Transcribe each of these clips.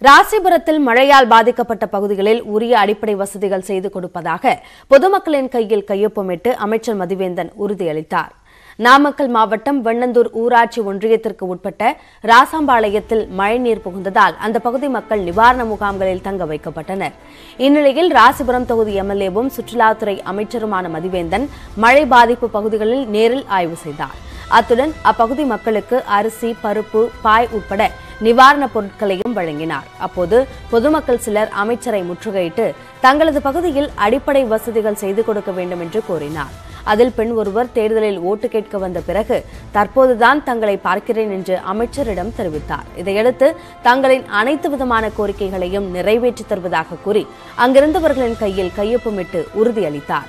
ராசிபுரத்தில் மழையால் பாதிக்கப்பட்ட பகுதிகளில் உரிய அடிப்படை வசதிகள் செய்து கொடுப்பதாக பொதுமக்களின் கையில் கையொப்பமிட்டு அமைச்சர் மதிவேந்தன் உறுதியளித்தார் நாமக்கல் மாவட்டம் வெண்ணந்தூர் ஊராட்சி ஒன்றியத்திற்கு உட்பட்ட ராசாம்பாளையத்தில் மழைநீர் புகுந்ததால் அந்த பகுதி மக்கள் நிவாரண முகாம்களில் தங்க வைக்கப்பட்டனர் இந்நிலையில் ராசிபுரம் தொகுதி எம்எல்ஏவும் சுற்றுலாத்துறை அமைச்சருமான மதிவேந்தன் மழை பாதிப்பு பகுதிகளில் நேரில் ஆய்வு செய்தார் அத்துடன் அப்பகுதி மக்களுக்கு அரிசி பருப்பு பாய் உட்பட நிவாரணப் பொருட்களையும் வழங்கினார் அப்போது பொதுமக்கள் சிலர் அமைச்சரை முற்றுகையிட்டு தங்களது பகுதியில் அடிப்படை வசதிகள் செய்து கொடுக்க வேண்டும் என்று கோரினார் அதில் பெண் ஒருவர் தேர்தலில் ஓட்டு கேட்க வந்த பிறகு தற்போதுதான் தங்களை பார்க்கிறேன் என்று அமைச்சரிடம் தெரிவித்தார் இதையடுத்து தங்களின் அனைத்து விதமான கோரிக்கைகளையும் நிறைவேற்றித் தருவதாக கூறி அங்கிருந்தவர்களின் கையில் கையொப்பமிட்டு உறுதியளித்தார்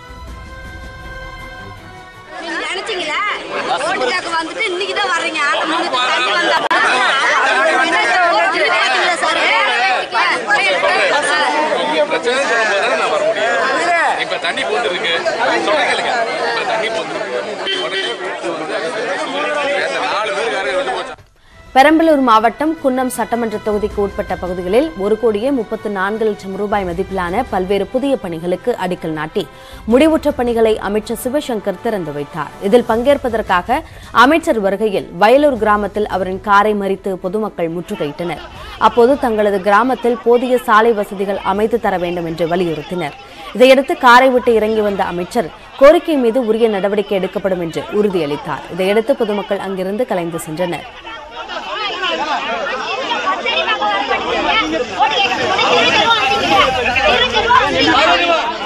நீங்க நினைச்சீங்களா ஓட்டு கேட்க வந்துட்டு இன்னைக்கு தான் வர்றீங்க ஆட்டம் முன்னுக்கு தள்ளி வந்தா ஓட்டு கேட்கல சார் பிரச்சனை சொல்லும்போது தானே நான் வர முடியும் இப்ப தண்ணி போந்துருக்கு சொல்ல கேளுங்க இப்ப தண்ணி போந்துருக்கு நாலு பேர் யாரும் வந்து போச்சு பெரம்பலூர் மாவட்டம் குன்னம் சட்டமன்ற தொகுதிக்கு உட்பட்ட பகுதிகளில் ஒரு கோடியே முப்பத்து நான்கு லட்சம் ரூபாய் மதிப்பிலான பல்வேறு புதிய பணிகளுக்கு அடிக்கல் நாட்டி முடிவுற்ற பணிகளை அமைச்சர் சிவசங்கர் திறந்து வைத்தார் இதில் பங்கேற்பதற்காக அமைச்சர் வருகையில் வயலூர் கிராமத்தில் அவரின் காரை மறித்து பொதுமக்கள் முற்றுகையிட்டனர் அப்போது தங்களது கிராமத்தில் போதிய சாலை வசதிகள் அமைத்து தர வேண்டும் என்று வலியுறுத்தினர் இதையடுத்து காரை விட்டு இறங்கி வந்த அமைச்சர் கோரிக்கை மீது உரிய நடவடிக்கை எடுக்கப்படும் என்று உறுதியளித்தார் இதையடுத்து பொதுமக்கள் அங்கிருந்து கலைந்து சென்றனர் ஓட்டு கேட்க